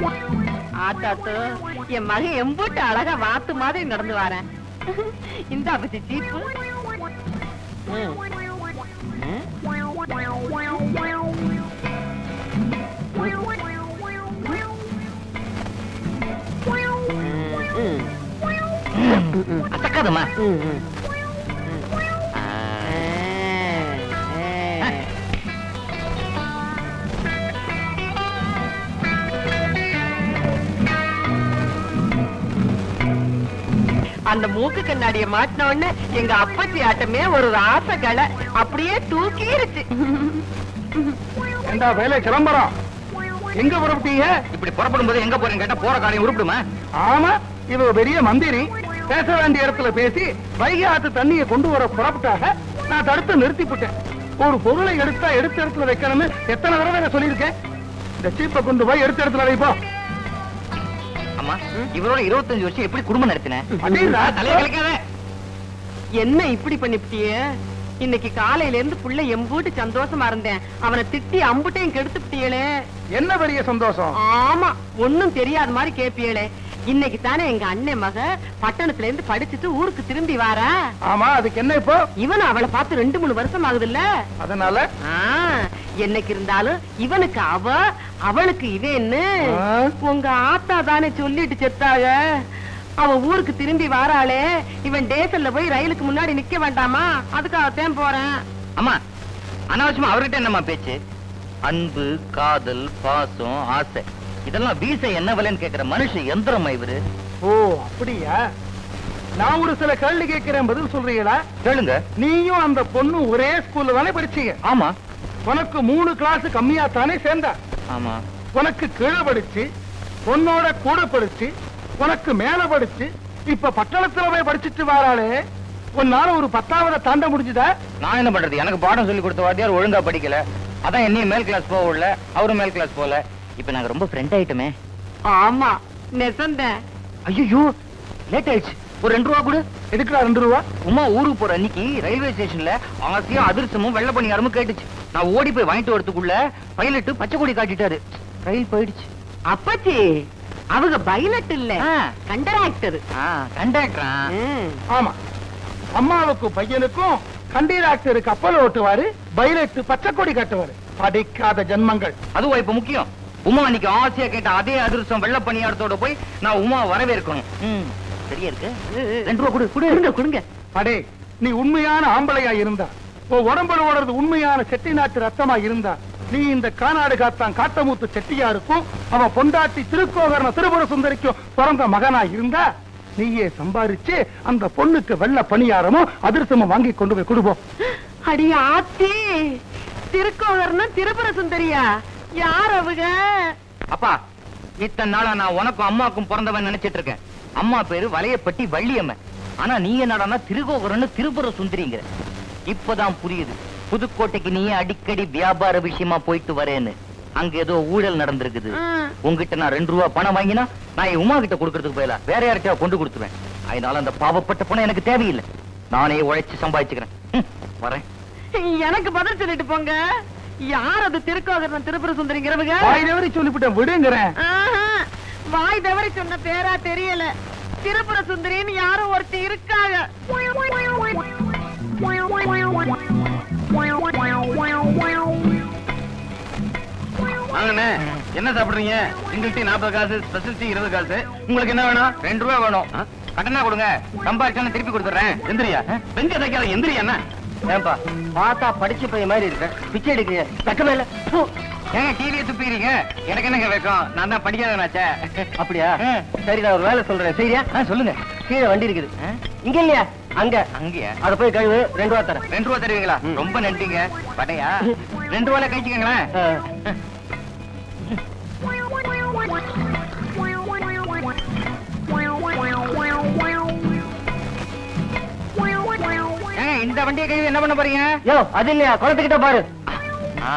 ஆத்தாத்து என் மகன் எம்பூட்டு அழகா வாத்து மாதிரி நடந்து வரேன் இந்த அப்படி சீப்பு ம். ம். ம். அசக்காதம்மா ம், ம். ஆ, ஆ. அந்த மூக்கு கண்ணாடிய மாட்டின உடனே எங்க அப்பச்சி ஆட்டமே ஒரு ராசகலை அப்படியே தூக்கிருச்சு ஏண்டா வேலை கிளம்புறோம் எங்க புறப்பட்டீங்க இப்படி புறப்படும் போது எங்க போறேன்னு கேட்டா போற காரியம் உருப்பிடுமா ஆமா இவ பெரிய மந்திரி பேச வேண்டிய இடத்துல பேசி வைகை ஆத்து தண்ணியை கொண்டு வர புறப்பட்டாக நான் தடுத்து நிறுத்திவிட்டேன் ஒரு பொருளை எடுத்தா எடுத்த இடத்துல வைக்கணும்னு எத்தனை தடவை நான் சொல்லியிருக்கேன் இந்த சீப்பை கொண்டு போய் எடுத்த இடத்துல வைப்போம் அம்மா இவரோட இருபத்தஞ்சு வருஷம் எப்படி குடும்பம் நடத்தினேன் அடேடா. தலையை கலைக்காத என்ன இப்படி பண்ணிவிட்டியே இன்னைக்கு காலையில இருந்து புள்ள எம்பூட்டு சந்தோஷமா இருந்தேன் அவனை திட்டி அம்புட்டையும் கெடுத்துட்டியளே என்ன பெரிய சந்தோஷம் ஆமா ஒண்ணும் தெரியாத மாதிரி கேப்பியளே இன்னைக்கு தானே எங்க அண்ணன் மக பட்டணத்துல இருந்து படிச்சுட்டு ஊருக்கு திரும்பி வாரா ஆமா அதுக்கு என்ன இப்போ இவன் அவளை பார்த்து ரெண்டு மூணு வருஷம் ஆகுதுல்ல அதனால ஆ, என்னைக்கு இருந்தாலும் இவனுக்கு அவ அவளுக்கு இவன்னு ஆ. உங்க ஆத்தா தானே சொல்லிட்டு செத்தாக அவ ஊருக்கு திரும்பி வாராளே இவன் டேசல்ல போய் ரயிலுக்கு முன்னாடி நிக்க வேண்டாமா அதுக்காகத்தான் போறேன் அம்மா அனாவசியமா அவர்கிட்ட என்னம்மா பேச்சு அன்பு காதல் பாசம் ஆசை இதெல்லாம் வீச என்ன விலைன்னு கேக்குற மனுஷ எந்திரமா இவரு ஓ அப்படியா நான் ஒரு சில கேள்வி கேட்கிறேன் பதில் சொல்றீங்களா கேளுங்க நீயும் அந்த பொண்ணு ஒரே ஸ்கூல்ல தானே படிச்சீங்க ஆமா உனக்கு மூணு கிளாஸ் கம்மியா தானே சேர்ந்தா ஆமா உனக்கு கீழே படிச்சு உன்னோட கூட படிச்சு உனக்கு மேல படிச்சு இப்ப பட்டணத்துல போய் படிச்சுட்டு வராளே உன்னால ஒரு பத்தாவது தாண்ட முடிஞ்சுதா நான் என்ன பண்றது எனக்கு பாடம் சொல்லி கொடுத்த வாத்தியார் ஒழுங்கா படிக்கல அதான் என்னையும் மேல் கிளாஸ் போக விடல அவரும் மேல் கிளாஸ் போல இப்ப நாங்க ரொம்ப ஃப்ரெண்ட் ஆயிட்டோமே ஆமா நெசந்தேன் ஐயோ லேட் ஆயிடுச்சு ஒரு ரெண்டு ரூபா கொடு எடுக்கிறா ரெண்டு ரூபா உமா ஊருக்கு போற அன்னைக்கு ரயில்வே ஸ்டேஷன்ல ஆசையும் அதிர்ஷ்டமும் வெள்ள பணியாரமும் கேட்டுச்சு நான் ஓடி போய் வாங்கிட்டு வரதுக்குள்ள பைலட்டு பச்சை கொடி காட்டிட்டாரு ரயில் போயிடுச்சு அப்பச்சி அவங்க பைலட் இல்ல ஆ. கண்டராக்டர் கண்டக்டரா ஆமா அம்மாவுக்கும் பையனுக்கும் கண்டீராக்டர் கப்பல் ஓட்டுவாரு பைலட் பச்சை கொடி கட்டுவாரு படிக்காத ஜென்மங்கள் அதுவா இப்ப முக்கியம் உமா அன்னைக்கு ஆசையா கேட்ட அதே அதிர்ஷ்டம் வெள்ள பணியாரத்தோட போய் நான் உமா வரவேற்கணும் ம், சரியா இருக்கு ரெண்டு ரூபா கொடு கொடு கொடுங்க கொடுங்க அடே நீ உண்மையான ஆம்பளையா இருந்தா உன் உடம்புல ஓடுறது உண்மையான செட்டி நாட்டு ரத்தமா இருந்தா நீ இந்த கானாடு காத்தான் காட்டமூத்து செட்டியாருக்கும் அவன் பொண்டாட்டி திருக்கோகரண திருபுர சுந்தரிக்கும் பிறந்த மகனா இருந்தா நீயே சம்பாரிச்சு அந்த பொண்ணுக்கு வெள்ள பணியாரமும் அதிர்ஷ்டமும் வாங்கி கொண்டு போய் கொடுப்போம் அடி ஆத்தி திருக்கோகர்னா திருபுர சுந்தரியா யார் அவங்க அப்பா இத்தனை நாளா நான் உனக்கும் அம்மாக்கும் பிறந்தவன் நினைச்சிட்டு இருக்கேன் அம்மா பேரு வலையப்பட்டி வள்ளியம்மன் ஆனா நீ என்னடான்னா திருகோபுரம்னு திருப்புர சுந்தரிங்கிற இப்பதான் புரியுது புதுக்கோட்டைக்கு நீ அடிக்கடி வியாபார விஷயமா போயிட்டு வரேன்னு அங்க ஏதோ ஊழல் நடந்திருக்குது ம். உங்ககிட்ட நான் ரெண்டு ரூபா பணம் வாங்கினா நான் என் உமா கிட்ட கொடுக்கறதுக்கு போயில வேற யார்கிட்ட கொண்டு கொடுத்துருவேன் அதனால அந்த பாவப்பட்ட பணம் எனக்கு தேவையில்லை நானே உழைச்சு சம்பாதிச்சுக்கிறேன் ம், வரேன் எனக்கு பதில் சொல்லிட்டு போங்க யார் அது திருக்கோகர்ணன் திருப்புர சுந்தரிங்கிறவங்க வாய் தவறி சொல்லிவிட்டேன் விடுங்கிறேன் ஆஹா, வாய் தவறி சொன்ன பேரா தெரியல திருப்புர சுந்தரின்னு யாரும் ஒருத்தி இருக்காங்க வாங்கண்ணே என்ன சாப்பிடுறீங்க சிங்கிள் டீ நாற்பது காசு ஸ்பெஷல் டீ இருபது காசு உங்களுக்கு என்ன வேணும் ரெண்டு ரூபா வேணும் கடனா கொடுங்க சம்பாதிச்சாலும் திருப்பி கொடுத்துறேன் எந்திரியா பெஞ்ச தைக்காத எந்திரியா என்ன ஏன்பா பார்த்தா படிச்ச பையன் மாதிரி இருக்க பிச்சை எடுக்க தக்கமே இல்ல ஏங்க டிவியை துப்பிக்கிறீங்க எனக்கு என்னங்க வைக்கும் நான் தான் படிக்காதனாச்சே அப்படியா சரி நான் ஒரு வேலை சொல்றேன் சரியா ஆ, சொல்லுங்க கீழே வண்டி இருக்குது இங்க இல்லையா அங்க அங்கேயா அத போய் கழுவு ரெண்டு ரூபா தரேன் ரெண்டு ரூபா தருவீங்களா ரொம்ப நன்றிங்க படையா ரெண்டு ரூபால கழிச்சுக்கங்களேன் ஏங்க இந்த வண்டியை கழுவி என்ன பண்ண போறீங்க யோ அது இல்லையா குளத்துக்கிட்ட பாரு ஆ,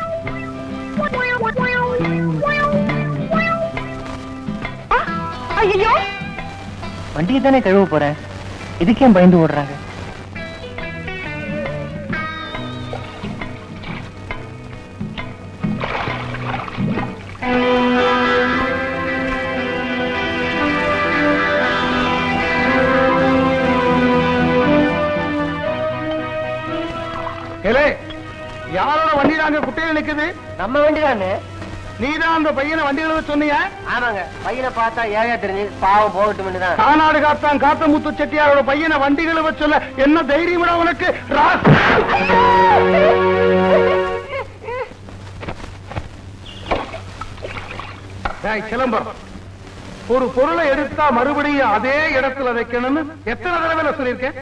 ஐயோ வண்டியை தானே கழுவ போறேன் இதுக்கே பயந்து ஓடுறாங்க அங்க குட்டையில நிக்குது நம்ம வண்டி தானே நீதான் அந்த பையனை வண்டிகளை சொன்னியா ஆமாங்க பையனை பார்த்தா ஏழையா தெரிஞ்சு பாவம் போகட்டும் தான் கானாடு காத்தான் காத்தமுத்து செட்டியாரோட பையனை வண்டிகளை வச்சு சொல்ல என்ன தைரியம் உனக்கு ராஸ் டேய், சிலம்பரம் ஒரு பொருளை எடுத்தா மறுபடியும் அதே இடத்துல வைக்கணும்னு எத்தனை தடவை நான் சொல்லியிருக்கேன்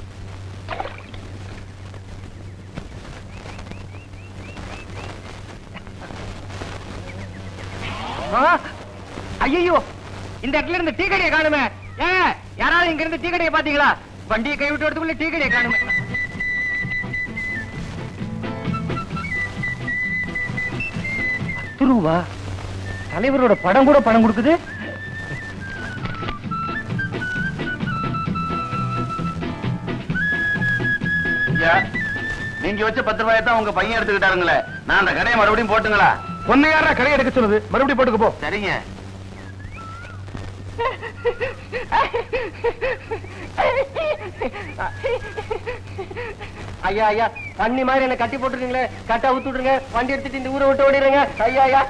ஐயோ இந்த இடத்துல இருந்து டீ கடையை காணுமே ஏங்க யாராவது இங்க இருந்து டீ கடையை பாத்தீங்களா வண்டியை கை விட்டு வரதுக்குள்ள டீ கடையை காணுமே பத்து ரூபா தலைவரோட படம் கூட பணம் கொடுக்குது ஐயா, நீங்க வச்ச பத்து ரூபாயை தான் உங்க பையன் எடுத்துக்கிட்டாருங்களே நான் அந்த கடையை மறுபடியும் போட்டுங்களா பொண்ணு யாரா கடை எடுக்க சொல்லுது மறுபடியும் போட்டுக்கு போ சரிங்க ஐயா ஐயா தண்ணி மாதிரி என்ன கட்டி போட்டுருக்கீங்களே கட்டா ஊத்து விட்டுருங்க வண்டி எடுத்துட்டு இந்த ஊரை விட்டு ஓடிடுங்க ஐயா ஐயா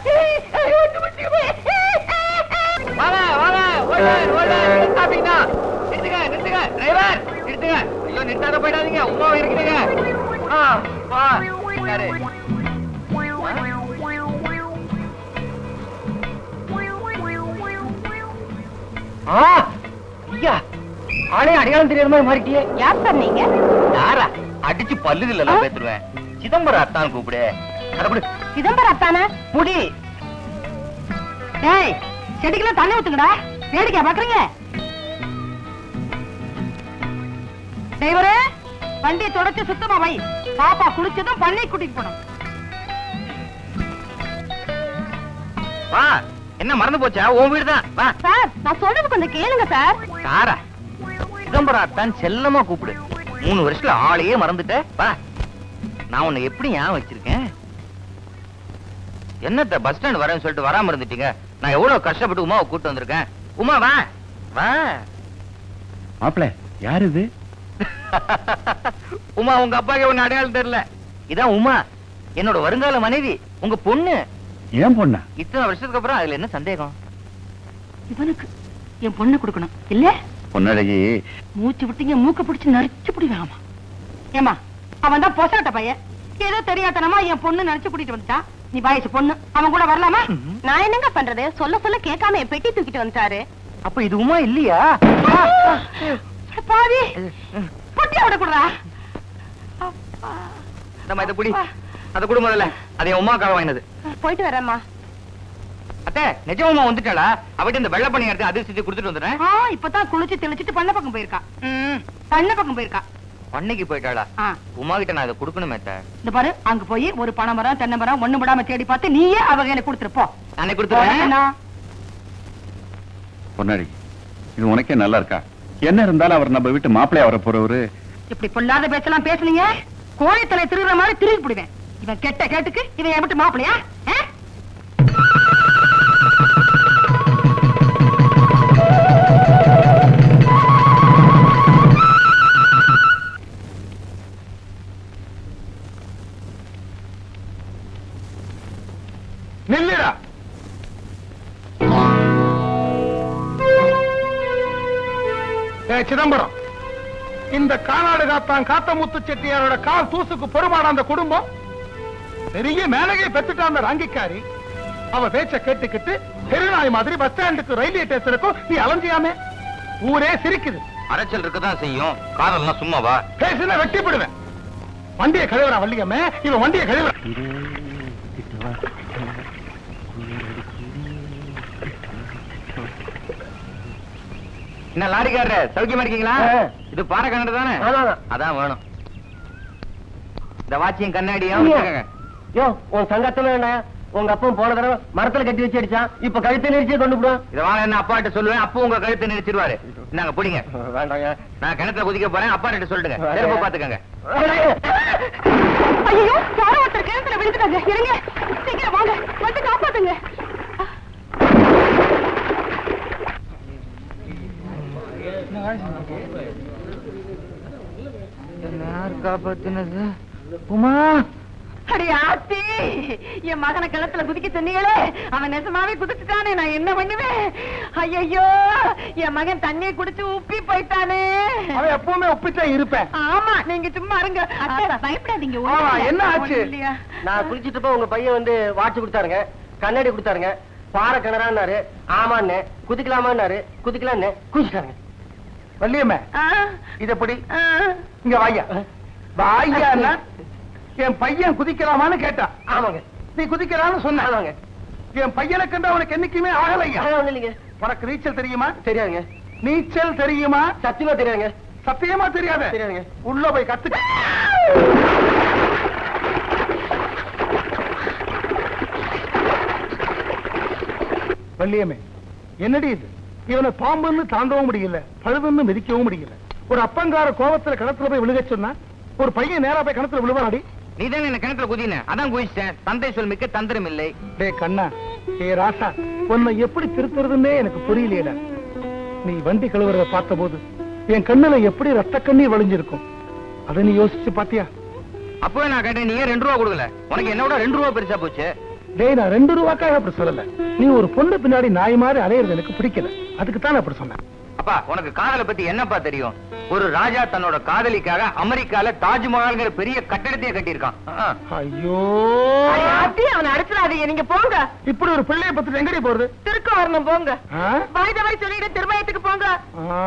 வாங்க வாங்க ஓடர் ஓடர் நிறுத்தாதீங்க நிறுத்துங்க நிறுத்துங்க டிரைவர் நிறுத்துங்க ஐயோ நிறுத்தாத போயிடாதீங்க உமா இருக்குதுங்க ஆ வா யாரு ஆ ஐயா ஆளே அடையாளம் தெரியாத மாதிரி மாறிட்டியே யார் சார் நீங்க யாரா அடிச்சு பல்லுகள் எல்லாம் பேத்துருவேன் சிதம்பரம் அத்தான் கூப்பிடு அடப்படி சிதம்பரம் அத்தானே முடி டேய் செடிக்கெல்லாம் தண்ணி ஊத்துங்கடா வேடிக்கை பாக்குறீங்க டிரைவரே வண்டியை தொடச்சு சுத்தமா வை பாப்பா குளிச்சதும் பண்ணை கூட்டிட்டு போனோம் வா என்ன மறந்து போச்சா உன் வீடு தான் வா சார் நான் சொல்றது கொஞ்சம் கேளுங்க சார் சாரா சிதம்பரம் அத்தான் செல்லமா கூப்பிடு மூணு வருஷத்துல ஆளையே மறந்துட்ட வா நான் உன்னை எப்படி ஞாபகம் வச்சிருக்கேன் என்னத்த பஸ் ஸ்டாண்ட் வரேன்னு சொல்லிட்டு வராம இருந்துட்டீங்க நான் எவ்வளவு கஷ்டப்பட்டு உமாவை கூட்டு வந்திருக்கேன் உமா வா வா மாப்பிள யார் இது உமா உங்க அப்பாக்கு ஒண்ணு அடையாளம் தெரியல இதான் உமா என்னோட வருங்கால மனைவி உங்க பொண்ணு ஏன் பொண்ணா இத்தனை வருஷத்துக்கு அப்புறம் அதுல என்ன சந்தேகம் இவனுக்கு என் பொண்ணு கொடுக்கணும் இல்ல பொன்னழகி மூச்சு விட்டீங்க மூக்க பிடிச்சு நரிச்சு பிடிவாமா ஏமா அவன் தான் பொசாட்ட பையன் ஏதோ தெரியாதனமா என் பொண்ணு நினைச்சு கூட்டிட்டு வந்துட்டான் நீ வயசு பொண்ணு அவன் கூட வரலாமா நான் என்னங்க பண்றது சொல்ல சொல்ல கேட்காம என் பெட்டி தூக்கிட்டு வந்துட்டாரு அப்ப இது உமா இல்லையா பாதி பொட்டியா விடக்கூடாதா நம்ம இதை குடி அதை குடு முதல்ல அது என் உமாக்காக வாங்கினது போயிட்டு வரேம்மா அத்தை நிஜமா வந்துட்டாளா அவட்ட இந்த வெள்ளை பண்ணி எடுத்து அதிர்ஷ்டத்தை கொடுத்துட்டு வந்துடுறேன் ஆ இப்பதான் குளிச்சு தெளிச்சிட்டு பண்ண பக்கம் போயிருக்கா பண்ண பக்கம் போயிருக்கா பண்ணைக்கு போயிட்டாளா ஆ உமா கிட்ட நான் இதை கொடுக்கணுமே அத்தை இந்த பாரு அங்க போய் ஒரு பனை மரம் தென்னை மரம் ஒண்ணு விடாம தேடி பார்த்து நீயே அவ கையில கொடுத்துருப்போ நானே கொடுத்துறேன் பொன்னழகி இது உனக்கே நல்லா இருக்கா என்ன இருந்தாலும் அவர் நம்ம வீட்டு மாப்பிள்ளையா வர போறவரு இப்படி பொல்லாத பேச்செல்லாம் பேசுனீங்க கோழி தலை திருடுற மாதிரி திருடி போடுவேன் இவன் கெட்ட கேட்டுக்கு இவன் என் விட்டு மாப்பிளையா ஆ? நில்லுடா ஏய், சிதம்பரம் இந்த கானாடு காத்தான் காத்தமுத்து செட்டியாரோட கால் தூசுக்கு பொறுமாட அந்த குடும்பம் பெரிய மேலகை பெத்துட்டா அந்த ராங்கிக்காரி அவ பேச்ச கேட்டுக்கிட்டு தெருநாய் மாதிரி பஸ் ஸ்டாண்டுக்கு ரயில்வே ஸ்டேஷனுக்கும் நீ அலைஞ்சியாமே ஊரே சிரிக்குது அரைச்சல் இருக்கதான் செய்யும் காரெல்லாம் சும்மாவா பேசுன வெட்டிப்படுவேன் வண்டியை கழுவுறா வள்ளியம்மே இவன் வண்டியை கழுவுற என்ன லாரிக்காரர் சௌக்கியமா இருக்கீங்களா ஆ. இது பாறை கண்ணாடி தானே ஆமாங்க. அதான் வேணும் இந்த வாட்சியும் கண்ணாடியும் ஐயா. வச்சுக்கோங்க. யோ உன் சங்கத்துல என்ன உங்க அப்பன் போன தடவை மரத்துல கட்டி வச்சு அடிச்சான் இப்ப கழுத்தை நெரிச்சே கொண்டு போடுவான் இத வாங்க என்ன அப்பா கிட்ட சொல்லுவேன் அப்போ உங்க கழுத்தை நினைச்சிருவாரு நாங்க பிடிங்க வேண்டாங்க நான் கிணத்துல குதிக்க போறேன் அப்பா கிட்ட சொல்லிட்டுங்க செருப்பு பாத்துக்கங்க ஐயோ யாரோ ஒருத்தர் கிணத்துல விழுந்துட்டாங்க இருங்க சீக்கிரம் வாங்க வந்து காப்பாத்துங்க யார் காப்பாத்தினது உமா அடி ஆத்தி என் மகனை கிணத்துல குதிக்க சொன்னீங்களே அவன் நெசமாவே குதிச்சுட்டானே நான் என்ன பண்ணுவேன் ஐயோ என் மகன் தண்ணியை குடிச்சு உப்பி போயிட்டானே அவன் எப்பவுமே ஒப்பித்தான் இருப்பேன் ஆமா நீங்க சும்மா இருங்க பயப்படாதீங்க ஆமா, என்ன ஆச்சு? இல்லையா நான் குளிச்சிட்டு போ உங்க பையன் வந்து வாட்ச் கொடுத்தாருங்க கண்ணாடி கொடுத்தாருங்க பாறை கிணறான்னாரு ஆமான்னு குதிக்கலாமான்னாரு குதிக்கலான்னு குதிச்சிட்டாருங்க வள்ளியம்மே ஆ, இது எப்படி ஆ. இங்க வாயா வாயா என் பையன் குதிக்கலாமான்னு கேட்டான் ஆமாங்க நீ குதிக்கலான்னு சொன்ன ஆமாங்க என் பையனை கண்டு அவனுக்கு என்னைக்குமே ஆகலையா ஆ, ஒண்ணும் இல்லைங்க உனக்கு நீச்சல் தெரியுமா தெரியாதுங்க நீச்சல் தெரியுமா சத்தியமா தெரியாதுங்க சத்தியமா தெரியாத தெரியாதுங்க உள்ள போய் கத்துக்க வள்ளியம்மே என்னடி இது இவனை பாம்புன்னு தாண்டவும் முடியல பழுதுன்னு மிதிக்கவும் முடியல ஒரு அப்பங்கார கோபத்துல கிணத்துல போய் விழுக சொன்னா ஒரு பையன் நேரா போய் கிணத்துல விழுவாடி நீ தானே என்ன கிணத்துல குதின அதான் குதிச்சிட்டேன் தந்தை சொல் மிக்க தந்திரம் இல்லை டே கண்ணா ஏ ராசா உன்னை எப்படி திருத்துறதுன்னே எனக்கு புரியலையடா நீ வண்டி கழுவுறத பார்த்தபோது என் கண்ணுல எப்படி ரத்த கண்ணீர் வழிஞ்சிருக்கும் அதை நீ யோசிச்சு பாத்தியா அப்பவே நான் கேட்டேன் நீ ஏன் ரெண்டு ரூபா கொடுக்கல உனக்கு என்னோட ரெண்டு ரூபா பெருசா போச்சு டேய் நான் ரெண்டு ரூபாக்காக அப்படி சொல்லல நீ ஒரு பொண்ணு பின்னாடி நாய் மாதிரி அலையிறது எனக்கு பிடிக்கல அதுக்கு தான் அப்படி சொன்னேன் அப்பா உனக்கு காதலை பத்தி என்னப்பா தெரியும் ஒரு ராஜா தன்னோட காதலிக்காக அமெரிக்கால தாஜ்மஹால்ங்கிற பெரிய கட்டடத்தையே கட்டியிருக்கான் ஆ. ஐயோ அடி ஆத்தி அவனை அடிச்சிடாதீங்க நீங்க போங்க இப்படி ஒரு பிள்ளைய பத்தி எங்கடி போறது திருக்க வரணும் போங்க ஆ? வாய்த வாய் சொல்லிட்டு திருமயத்துக்கு போங்க ஆ.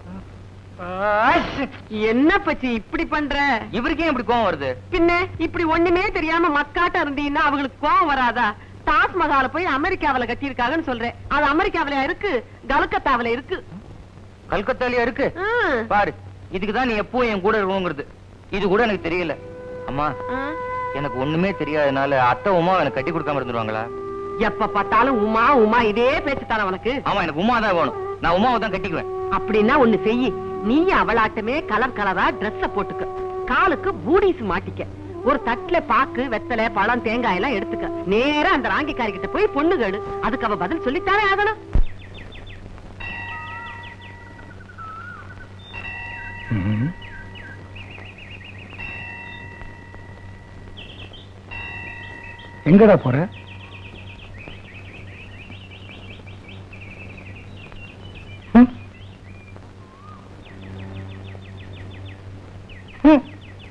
என்ன பச்சி இப்படி பண்ற இவருக்கே இப்படி கோவம் வருது பின்ன இப்படி ஒண்ணுமே தெரியாம மக்காட்ட இருந்தீங்கன்னா அவங்களுக்கு கோவம் வராதா தாஜ்மஹால போய் அமெரிக்காவில கட்டியிருக்காங்கன்னு சொல்றேன் அது அமெரிக்காவில இருக்கு கல்கத்தாவில இருக்கு கல்கத்தாலயா இருக்கு ம். பாரு இதுக்குதான் நீ எப்பவும் என் கூட இருக்கணுங்கிறது இது கூட எனக்கு தெரியல அம்மா ஆ. எனக்கு ஒண்ணுமே தெரியாதனால அத்தை உமா எனக்கு கட்டி கொடுக்காம இருந்துருவாங்களா எப்ப பார்த்தாலும் உமா உமா இதே பேச்சு தானே உனக்கு ஆமா எனக்கு உமா தான் வேணும் நான் உமாவை தான் கட்டிக்குவேன் அப்படின்னா ஒண்ணு செய்யி நீ அவளாட்டமே கலர் கலரா Dress-அ போட்டுக்க காலுக்கு பூடிஸ் மாட்டிக்க ஒரு தட்டுல பாக்கு வெத்தலை பழம் தேங்காய் எல்லாம் எடுத்துக்க நேரா அந்த ராங்கிக்காரி கிட்ட போய் பொண்ணு கேடு அதுக்கு அவ பதில் சொல்லித்தானே ஆகணும் ம். எங்கடா போற ம்? ம்.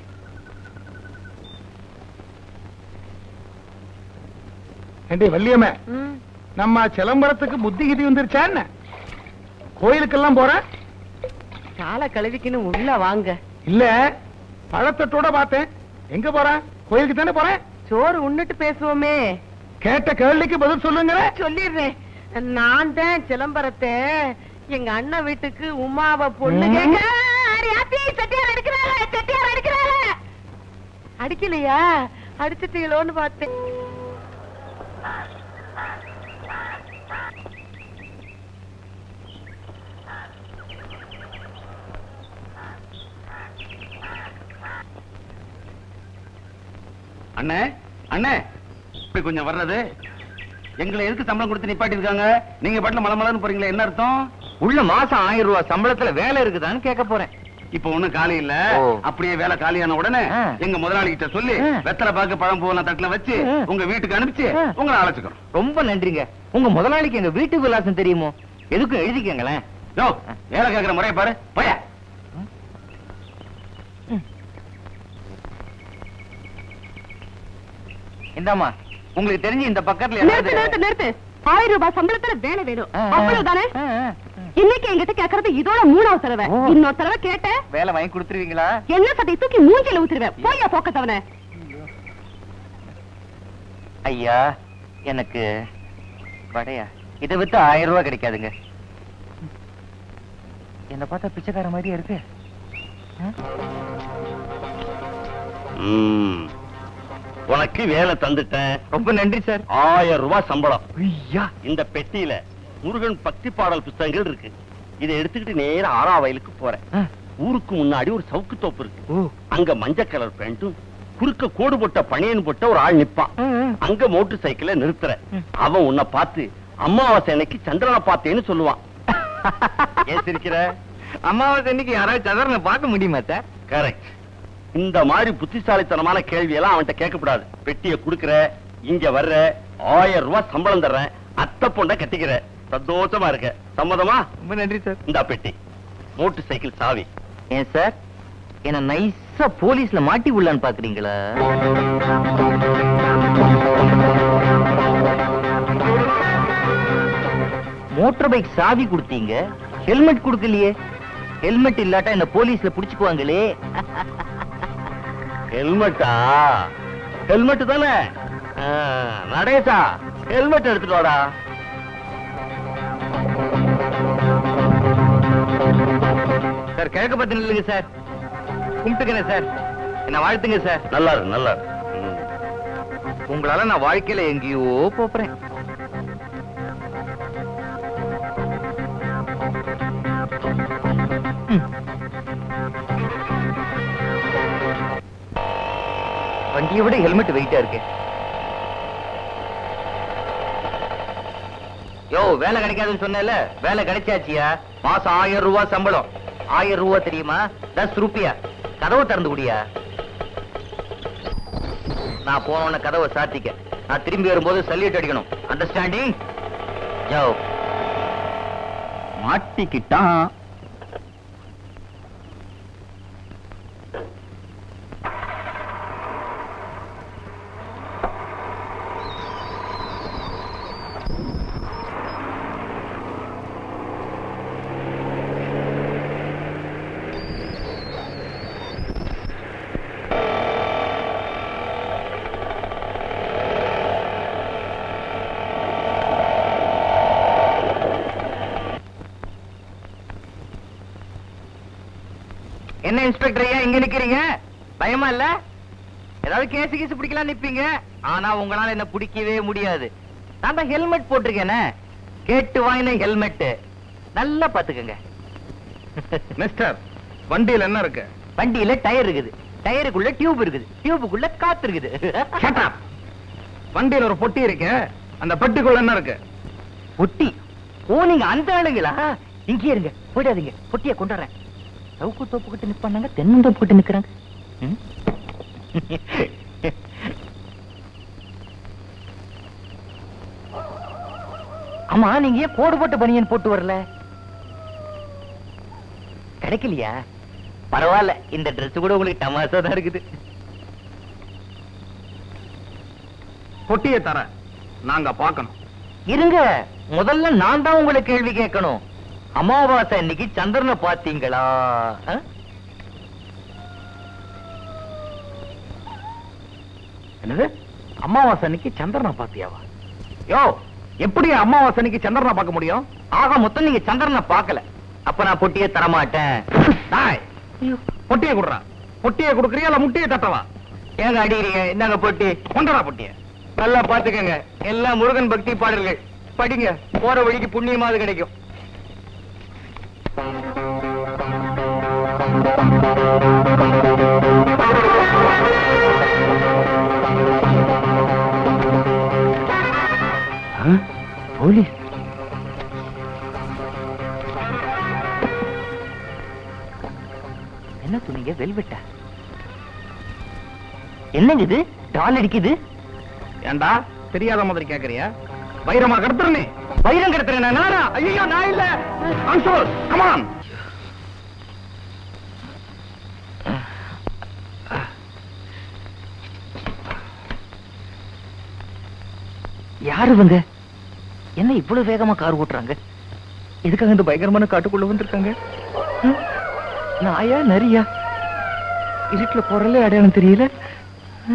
ஏண்டி வள்ளியம்மே நம்ம சிலம்பரத்துக்கு புத்தி கிதி வந்துருச்சா என்ன கோயிலுக்கெல்லாம் போற கால கழுவிக்குன்னு உள்ள வாங்க இல்ல பழத்தட்டோட பார்த்தேன் எங்க போறேன் கோயிலுக்கு தானே போறேன் சோறு உண்ணுட்டு பேசுவோமே கேட்ட கேள்விக்கு பதில் சொல்லுங்க சொல்லிடுறேன் நான் தான் சிலம்பரத்தை எங்க அண்ணன் வீட்டுக்கு உமாவ பொண்ணு ம். கேட்க அடி ஆத்தி, செட்டியார் அடிக்கிறாளே, செட்டியார் அடிக்கிறாளே. அடிக்கலையா அடிச்சிட்டீங்களோன்னு பார்த்தேன் அண்ணே அண்ணே இப்படி கொஞ்சம் வர்றது எங்களை எதுக்கு சம்பளம் கொடுத்து நிப்பாட்டி இருக்காங்க நீங்க பாட்டுல மலை மலன்னு போறீங்களே என்ன அர்த்தம் உள்ள மாசம் ஆயிரம் ரூபாய் சம்பளத்துல வேலை இருக்குதான்னு கேட்க போறேன் இப்ப ஒண்ணும் காலி இல்ல ஓ. அப்படியே வேலை காலியான உடனே ஆ. எங்க முதலாளி கிட்ட சொல்லி ஆ. வெத்தலை பாக்கு பழம் பூவெல்லாம் தட்டுல வச்சு ஆ. உங்க வீட்டுக்கு அனுப்பிச்சு ஆ. உங்களை அழைச்சுக்கிறோம் ரொம்ப நன்றிங்க உங்க முதலாளிக்கு எங்க வீட்டு விலாசம் தெரியுமோ எதுக்கும் எழுதிக்கங்களேன் யோ வேலை கேக்குற முறைய பாரு போய இந்தாம்மா உங்களுக்கு தெரிஞ்சு இந்த பக்கத்துல நிறுத்து நிறுத்து நிறுத்து ஆயிரம் ரூபாய் சம்பளத்துல வேலை வேணும் ஆ, ஆ. அவ்வளவுதானே ஆ, ஆ, ஆ. இன்னைக்கு என்கிட்ட கேக்குறது இதோட மூணாவது தடவை ஓ. இன்னொரு தடவை கேட்ட வேலை வாங்கி கொடுத்துருவீங்களா என்ன சட்டை தூக்கி மூஞ்சில ஊத்துருவேன் போயா போக்கத்தவன ஐயா எனக்கு வடையா இதை வித்து ஆயிரம் ரூபாய் கிடைக்காதுங்க என்ன பார்த்தா பிச்சைக்கார மாதிரியே இருக்கு உனக்கு வேலை தந்துட்டேன் ரொம்ப நன்றி சார் ஆயிரம் ரூபாய் சம்பளம் ஐயா இந்த பெட்டியில முருகன் பக்தி பாடல் புத்தகங்கள் இருக்கு இதை எடுத்துக்கிட்டு நேரா ஆறா வயலுக்கு போறேன் ஆ. ஊருக்கு முன்னாடி ஒரு சவுக்கு தோப்பு இருக்கு ஓ அங்க மஞ்சள் கலர் பேண்ட்டும் குறுக்க கோடு போட்ட பனியன் போட்ட ஒரு ஆள் நிப்பான் ஆ, ஆ. அங்க மோட்டர் சைக்கிள நிறுத்துற ம். அவன் உன்னை பார்த்து அமாவாசை அன்னைக்கு சந்திரனை பார்த்தேன்னு சொல்லுவான் ஏன் சிரிக்கிற அமாவாசை அன்னைக்கு யாராவது சதரனை பார்க்க முடியுமா சார் கரெக்ட் இந்த மாதிரி புத்திசாலித்தனமான கேள்வி எல்லாம் அவன்கிட்ட கேட்கக்கூடாது பெட்டியை குடுக்கற இங்க வர்ற ஆயிரம் ரூபாய் சம்பளம் தர்றேன் அத்தை பொண்ண கட்டிக்கிற சந்தோஷமா இருக்க சம்மதமா ரொம்ப நன்றி சார் இந்த பெட்டி மோட்டார் சைக்கிள் சாவி ஏன் சார் என்ன நைஸா போலீஸ்ல மாட்டி விடலான்னு பாக்குறீங்களா மோட்டார் பைக் சாவி கொடுத்தீங்க ஹெல்மெட் கொடுக்கலையே ஹெல்மெட் இல்லாட்டா என்ன போலீஸ்ல புடிச்சுக்குவாங்களே ஹெல்மெட்டா ஹெல்மெட் தானே ஆ, நடேசா ஹெல்மெட் எடுத்துட்டு வாடா சார் கிழக்கு பத்தி நில்லுங்க சார் கும்பிட்டுக்கிறேன் சார் என்ன வாழ்த்துங்க சார் நல்லா இருக்கு நல்லா இருக்கு ம். உங்களால நான் வாழ்க்கையில எங்கேயோ போறேன் வண்டியை விட ஹெல்மெட் வெயிட்டா இருக்கு யோ வேலை கிடைக்காதுன்னு சொன்னேல வேலை கிடைச்சாச்சியா மாசம் ஆயிரம் ரூபாய் சம்பளம் ஆயிரம் ரூபாய் தெரியுமா தஸ் ரூபியா கதவை திறந்து குடியா நான் போன கதவை சாத்திக்க நான் திரும்பி வரும்போது சல்யூட் அடிக்கணும் அண்டர்ஸ்டாண்டிங் ஜோ மாட்டிக்கிட்டான் என்ன இன்ஸ்பெக்டர் ஐயா இங்க நிக்கிறீங்க பயமா இல்ல ஏதாவது கேஸ் கீஸ் பிடிக்கலாம் நிப்பீங்க ஆனா உங்களால என்ன பிடிக்கவே முடியாது நான் தான் ஹெல்மெட் போட்டிருக்கேனே கேட்டு வாங்கின ஹெல்மெட் நல்லா பாத்துக்கங்க மிஸ்டர் வண்டியில என்ன இருக்கு வண்டியில டயர் இருக்குது டயருக்குள்ள டியூப் இருக்குது டியூபுக்குள்ள காத்து இருக்குது Shut up. வண்டியில ஒரு பொட்டி இருக்கு அந்த பெட்டிக்குள்ள என்ன இருக்கு பொட்டி ஓ நீங்க அந்த ஆளுங்களா இங்கே இருங்க போயிடாதீங்க பொட்டியை கொண்டாடுறேன் சவுக்கு தோப்பு கிட்ட நிப்பாங்க தென்னந்தோப்பு கிட்ட நிக்கிறாங்க ம்? ஆமா நீங்க ஏன் கோடு போட்ட பனியன் போட்டு வரல கிடைக்கலையா பரவாயில்ல இந்த Dress கூட உங்களுக்கு தமாசா தான் இருக்குது பொட்டியை தர நாங்க பார்க்கணும் இருங்க முதல்ல நான் தான் உங்களை கேள்வி கேட்கணும் அமாவாசை இன்னைக்கு சந்திரனை பாத்தீங்களா ஆ? என்னது அமாவாசை அன்னைக்கு சந்திரனை பாத்தியாவா யோ எப்படி அமாவாசை அன்னைக்கு சந்திரனை பார்க்க முடியும் ஆக மொத்தம் நீங்க சந்திரனை பார்க்கல அப்ப நான் பொட்டியே தரமாட்டேன் டாய் பொட்டியை குடுறா பொட்டியை குடுக்கறியா இல்ல முட்டையை தட்டவா ஏங்க அடிக்கிறீங்க இந்தாங்க பொட்டி கொண்டடா பொட்டிய நல்லா பாத்துக்கங்க எல்லாம் முருகன் பக்தி பாடல்கள் படிங்க போற வழிக்கு புண்ணியமாவது கிடைக்கும் போலீஸ் என்ன துணிங்க வெல்வெட்டா என்னங்க இது டால் அடிக்குது ஏண்டா தெரியாத மாதிரி கேக்குறியா வைரமா கடத்துறனே வைரம் கிடத்துறேன் நானா ஐயோ நான் இல்ல அன்சோல் கமான் யாரு இவங்க என்ன இவ்வளவு வேகமா கார் ஓட்டுறாங்க எதுக்காக இந்த பயங்கரமான காட்டுக்குள்ள வந்திருக்காங்க ம்? நாயா நரியா இருட்டுல போறல அடையாளம் தெரியல ம்?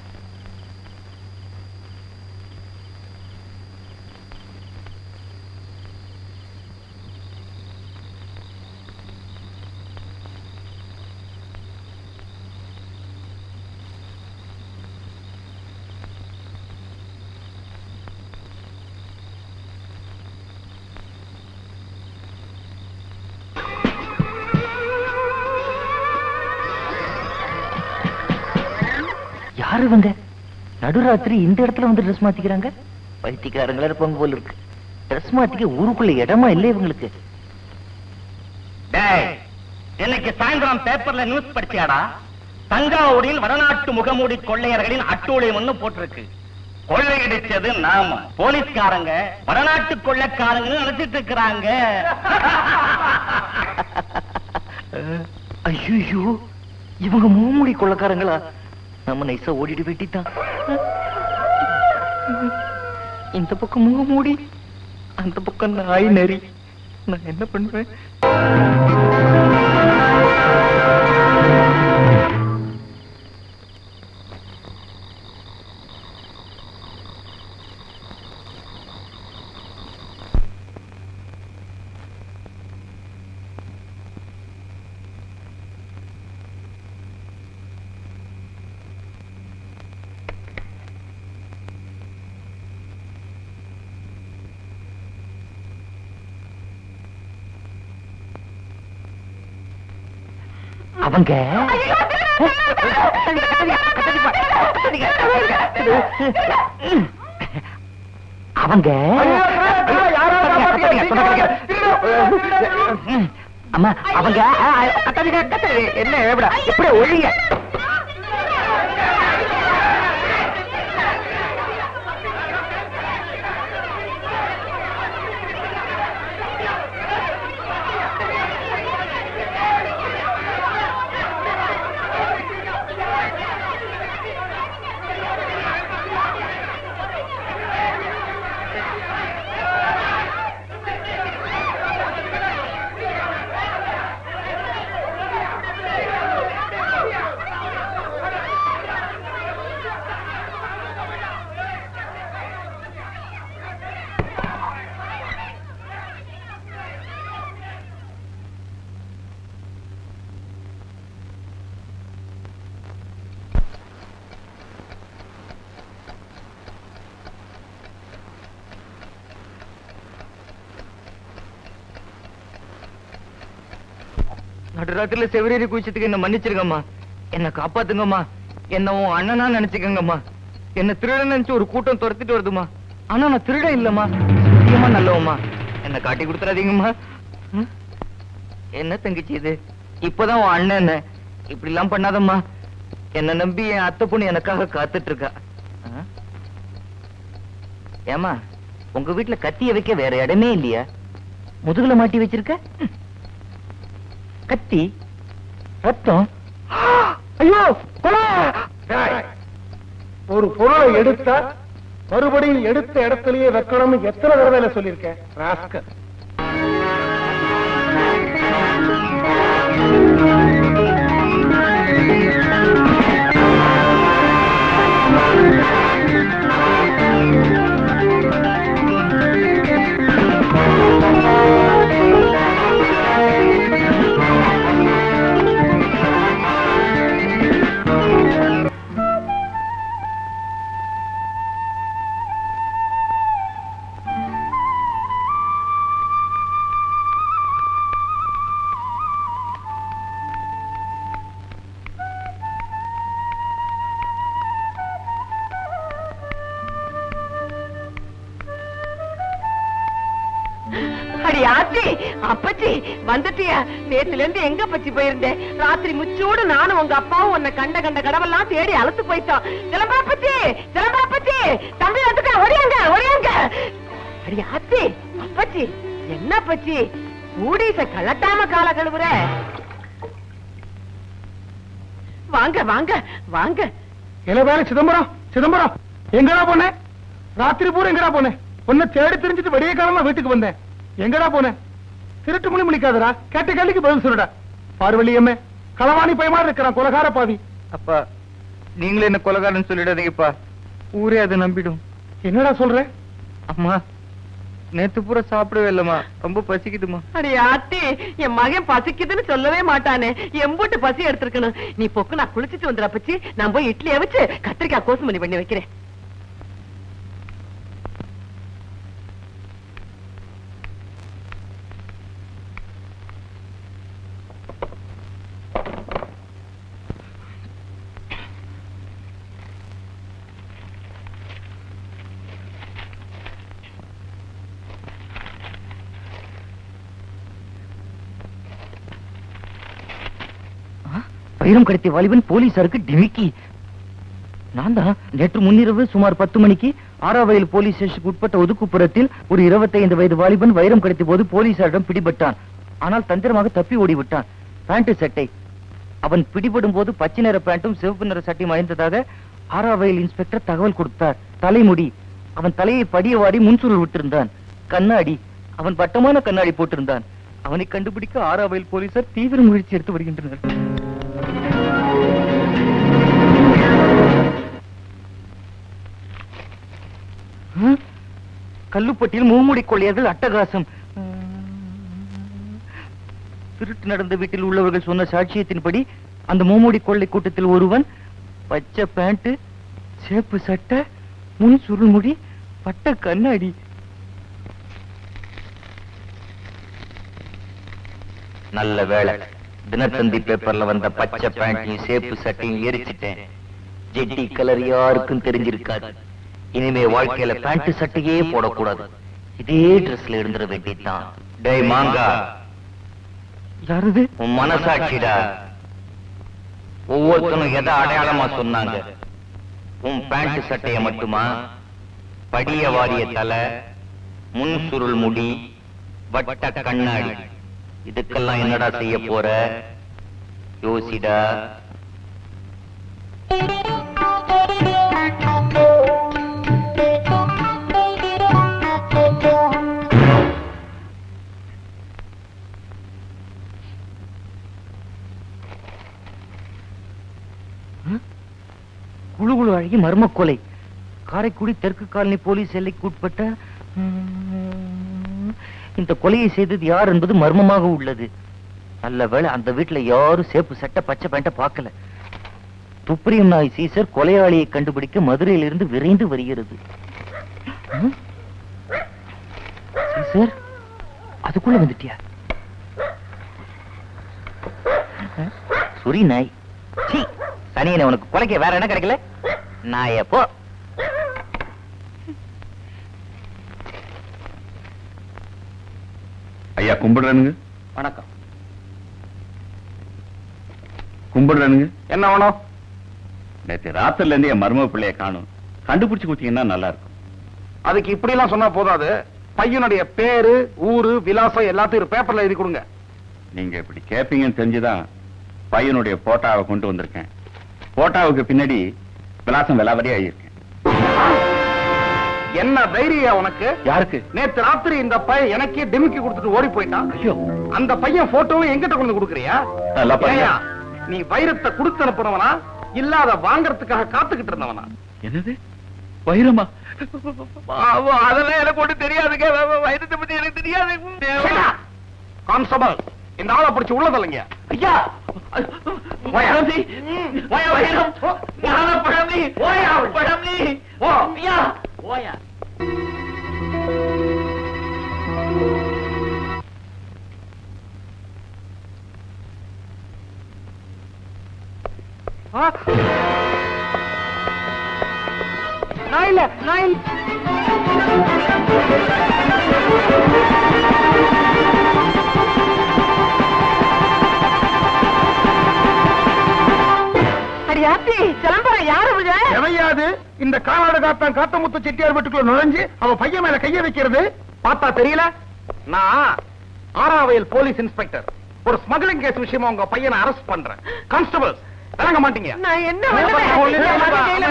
யாரு இவங்க நடுராத்திரி இந்த இடத்துல வந்து ட்ரெஸ் மாத்திக்கிறாங்க பைத்தியக்காரங்களா இருப்பாங்க போல இருக்கு ட்ரெஸ் மாத்திக்க ஊருக்குள்ள இடமா இல்ல இவங்களுக்கு டேய் இன்னைக்கு சாயந்தரம் பேப்பர்ல நியூஸ் படிச்சியாடா தஞ்சாவூரில் வடநாட்டு முகமூடி கொள்ளையர்களின் அட்டூழியம்னு போட்டிருக்கு கொள்ளையடிச்சது நாம போலீஸ்காரங்க வடநாட்டு கொள்ளைக்காரங்கன்னு நினைச்சிட்டு இருக்கிறாங்க ஐயோ இவங்க மூமுடி கொள்ளக்காரங்களா நம்ம நைசா ஓடிட்டு வெட்டிட்டான் இந்த பக்கம் முகமூடி அந்த பக்கம் நாய் நரி நான் என்ன பண்ணுவேன் அவங்க அவங்க அம்மா அவங்க கத்தாதீங்க கத்தாதீங்க என்ன எப்படா இப்படி ஒழிங்க நடுராத்திரில செவரேறி குளிச்சதுக்கு என்ன மன்னிச்சிருங்கம்மா என்ன காப்பாத்துங்கம்மா என்ன உன் அண்ணனா நினைச்சுக்கங்கம்மா என்ன திருடன் நினைச்சு ஒரு கூட்டம் துரத்திட்டு வருதுமா ஆனா நான் திருடன் இல்லம்மா சத்தியமா நல்லவம்மா என்ன காட்டி கொடுத்துறாதீங்கம்மா ம்? என்ன தங்கச்சி இது இப்பதான் உன் அண்ணன் என்ன இப்படி எல்லாம் பண்ணாதம்மா என்ன நம்பி என் அத்தை பொண்ணு எனக்காக காத்துட்டு இருக்கா ஆ? ஏம்மா உங்க வீட்டுல கத்திய வைக்க வேற இடமே இல்லையா முதுகுல மாட்டி வச்சிருக்க ம். கத்தி ரத்தம் ஐயோ கொலை டேய், ஒரு பொருளை எடுத்தா மறுபடியும் எடுத்த இடத்திலேயே வைக்கணும்னு எத்தனை தடவை சொல்லியிருக்கேன் ராஸ்கல் அடி ஆச்சி அப்பச்சி வந்துட்டியா நேத்துல இருந்து எங்க பச்சி போயிருந்தேன் ராத்திரி முச்சோடு நானும் உங்க அப்பாவும் உன்னை கண்ட கண்ட கடவெல்லாம் தேடி அழுத்து போயிட்டோம் சிலம்பா பச்சி சிலம்பா பச்சி தம்பி வந்துட்டா ஒடியாங்க ஒடியாங்க அடி ஆச்சி அப்பச்சி என்ன பச்சி ஊடிச கழட்டாம கால கழுவுற வாங்க வாங்க வாங்க இல்ல வேலை சிதம்பரம் சிதம்பரம் எங்கடா போனேன் ராத்திரி பூரா எங்கடா போனேன் உன்னை தேடி தெரிஞ்சுட்டு விடிய காலமா வீட்டுக்கு வந்தேன் எங்கடா போனேன் திருட்டு மணி முடிக்காதடா கேட்ட கேள்விக்கு பதில் சொல்லுடா பார்வலியம்மே களவாணி பயமா இருக்கிறான் கொலகார பாவி அப்பா நீங்களே என்ன கொலகாரன்னு சொல்லிடாதீங்கப்பா ஊரே அதை நம்பிடும் என்னடா சொல்ற அம்மா நேத்து பூரா சாப்பிடவே இல்லம்மா ரொம்ப பசிக்குதுமா அடி ஆத்தி என் மகன் பசிக்குதுன்னு சொல்லவே மாட்டானே எம்பூட்டு பசி எடுத்திருக்கணும் நீ பொக்கு நான் குளிச்சிட்டு வந்துடுற பச்சி நான் போய் இட்லியை வச்சு கத்திரிக்காய் கோசுமணி பண்ணி வைக்கிறேன் வைரம் கடத்திய வாலிபன் போலீசாருக்கு டிமிக்கி நான் தான் நேற்று முன்னிரவு சுமார் பத்து மணிக்கு ஆறாவயல் போலீஸ் ஸ்டேஷனுக்கு உட்பட்ட ஒதுக்குப்புறத்தில் ஒரு 25 வயது வாலிபன் வைரம் கடத்திய போது போலீசாரிடம் பிடிபட்டான் ஆனால் தந்திரமாக தப்பி ஓடிவிட்டான் பேண்ட் சட்டை அவன் பிடிபடும் போது பச்சை நிற பேண்ட்டும் சிவப்பு நிற சட்டையும் அணிந்ததாக ஆறாவயல் இன்ஸ்பெக்டர் தகவல் கொடுத்தார் தலைமுடி அவன் தலையை படிய வாரி முன்சுருள் விட்டிருந்தான் கண்ணாடி அவன் வட்டமான கண்ணாடி போட்டிருந்தான் அவனை கண்டுபிடிக்க ஆறாவயல் போலீசார் தீவிர முயற்சி எடுத்து வருகின்றனர் ஹம்? கல்லுப்பட்டியில் மூமுடி கொள்ளையர்கள் அட்டகாசம் திருட்டு நடந்த வீட்டில் உள்ளவர்கள் சொன்ன சாட்சியத்தின்படி அந்த மூமுடி கொள்ளை கூட்டத்தில் ஒருவன் பச்சை பேண்ட் சேப்பு சட்டை முன் சுருள்முடி பட்ட கண்ணாடி நல்ல வேளை தினத்தந்தி பேப்பர்ல வந்த பச்சை பேண்டையும் சேப்பு சட்டையும் எரிச்சிட்டேன் ஜெட்டி கலர் யாருக்கும் தெரிஞ்சிருக்காது இனிமே வாழ்க்கையில பேண்ட் சட்டையே போடக்கூடாது இதே ட்ரெஸ்ல இருந்துட வேண்டியதுதான் டேய் மாங்கா யாருது உன் மனசாட்சிடா ஒவ்வொருத்தனும் எதை அடையாளமா சொன்னாங்க உன் பேண்ட் சட்டைய மட்டுமா படிய வாரிய தலை முன் சுருள் முடி வட்ட கண்ணாடி இதுக்கெல்லாம் என்னடா செய்ய போற யோசிடா குழு குழு அழகி மர்ம கொலை காரைக்குடி தெற்கு காலனி போலீஸ் எல்லைக்கு உட்பட்ட ம், இந்த கொலையை செய்தது யார் என்பது மர்மமாக உள்ளது நல்ல வேளை அந்த வீட்டுல யாரும் சேப்பு சட்டை பச்சை பேண்ட பார்க்கல துப்பரியம் நாய் சீசர் கொலையாளியை கண்டுபிடிக்க மதுரையிலிருந்து விரைந்து வருகிறது ம்? சீசர் அதுக்குள்ள வந்துட்டியா அஹ், சுரி நாய் சீ சனியனை உனக்கு கொலைக்க வேற என்ன கிடைக்கல நாய போ ஐயா கும்பிடுறேனுங்க வணக்கம் கும்பிடுறேனுங்க என்ன வேணும் நேற்று ராத்திரில இருந்து என் மருமக பிள்ளைய காணும் கண்டுபிடிச்சு கொடுத்தீங்கன்னா நல்லா இருக்கும் அதுக்கு இப்படி எல்லாம் சொன்னா போதாது பையனுடைய பேரு ஊரு விலாசம் எல்லாத்தையும் ஒரு பேப்பர்ல எழுதி கொடுங்க நீங்க இப்படி கேப்பீங்கன்னு தெரிஞ்சுதான் பையனுடைய போட்டோவை கொண்டு வந்திருக்கேன் போட்டோவுக்கு பின்னாடி விலாசம் விலாவரியா இருக்கேன் என்ன தைரியம் உனக்கு யாருக்கு நேத்து ராத்திரி இந்த பையன் எனக்கே டிமிக்கி கொடுத்துட்டு ஓடி போயிட்டான் ஐயோ அந்த பையன் போட்டோவும் எங்கிட்ட கொண்டு கொடுக்குறியா நல்லா பாருங்க. ஏய்யா, நீ வைரத்தை கொடுத்து அனுப்புனவனா இல்லாத வாங்குறதுக்காக காத்துக்கிட்டு இருந்தவனா என்னது வைரமா அதெல்லாம் எனக்கு ஒண்ணு தெரியாதுங்க வைரத்தை பத்தி எனக்கு தெரியாது கான்ஸ்டபிள் இந்த ஆளை பிடிச்சு உள்ள தள்ளுங்க ஐயா பழமி வைரம் பழமி பழமி ஓ ஐயா ஓயா நான் இல்ல நான் இல்ல அடி ஆத்தி சிலம்பரம் யாரு விழ எவையாது இந்த காலாடு காத்தான் காத்தமுத்து செட்டியார் வீட்டுக்குள்ள நுழைஞ்சு அவ பையன் மேல கைய வைக்கிறது பார்த்தா தெரியல நான் ஆறாவயல் போலீஸ் இன்ஸ்பெக்டர் ஒரு ஸ்மக்லிங் கேஸ் விஷயமா உங்க பையனை அரெஸ்ட் பண்றேன் கான்ஸ்டபிள் விளங்க மாட்டீங்க நான் என்ன பண்ணுவேன்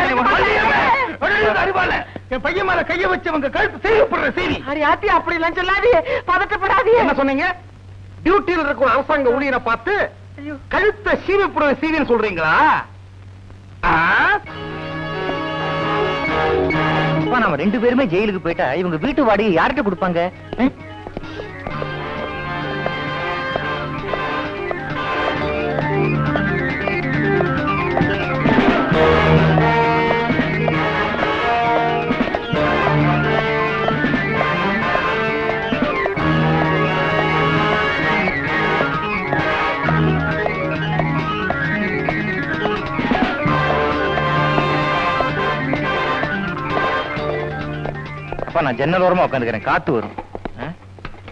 என் பையன் மேல கைய வச்சு உங்க கழுத்து செய்யப்படுற செய்தி அடி ஆத்தி அப்படி எல்லாம் சொல்லாதீங்க பதட்டப்படாதீங்க என்ன சொன்னீங்க டியூட்டியில் இருக்கும் அரசாங்க ஊழியரை பார்த்து கழுத்தை சீவிப்படுற சீவின்னு சொல்றீங்களா ஆ? அப்பா நாம ரெண்டு பேருமே ஜெயிலுக்கு போயிட்டா இவங்க வீட்டு வாடகை யார்கிட்ட கொடுப்பாங்க ம்? அப்பா நான் ஜன்னல் ஓரமா உட்காந்துக்கிறேன் காத்து வரும் ஆ?